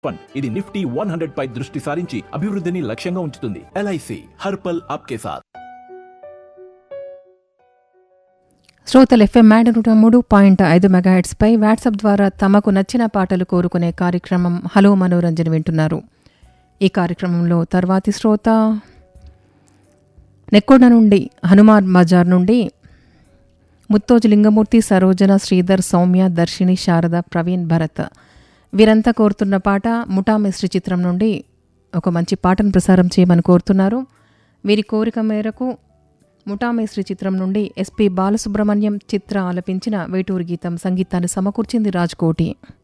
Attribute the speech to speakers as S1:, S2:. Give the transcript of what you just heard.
S1: fund ఇది Nifty one hundred పై దృష్టి సారించి అభివృద్ధిని లక్ష్యంగా ఉంచుతుంది ఎల్ఐసి హర్పల్ ఆప్కే సాత్
S2: శ్రోతలు ఎఫ్ఎం మ్యాడ్ నూట మూడు పాయింట్ ఐదు మెగాహెట్స్పై వాట్సాప్ ద్వారా తమకు నచ్చిన పాటలు కోరుకునే కార్యక్రమం హలో మనోరంజన్ వింటున్నారు ఈ కార్యక్రమంలో తర్వాతి శ్రోత నెక్కొండ నుండి హనుమాన్ బజార్ నుండి ముత్తోజు లింగమూర్తి సరోజన శ్రీధర్ సౌమ్య దర్శిని శారద ప్రవీణ్ భరత్ వీరంతా కోరుతున్న పాట ముఠామిశ్రి చిత్రం నుండి ఒక మంచి పాటను ప్రసారం చేయమని కోరుతున్నారు వీరి కోరిక మేరకు ముఠామేశ్రీ చిత్రం నుండి ఎస్పి బాలసుబ్రహ్మణ్యం చిత్ర ఆలపించిన వేటూరు గీతం సంగీతాన్ని సమకూర్చింది రాజ్కోటి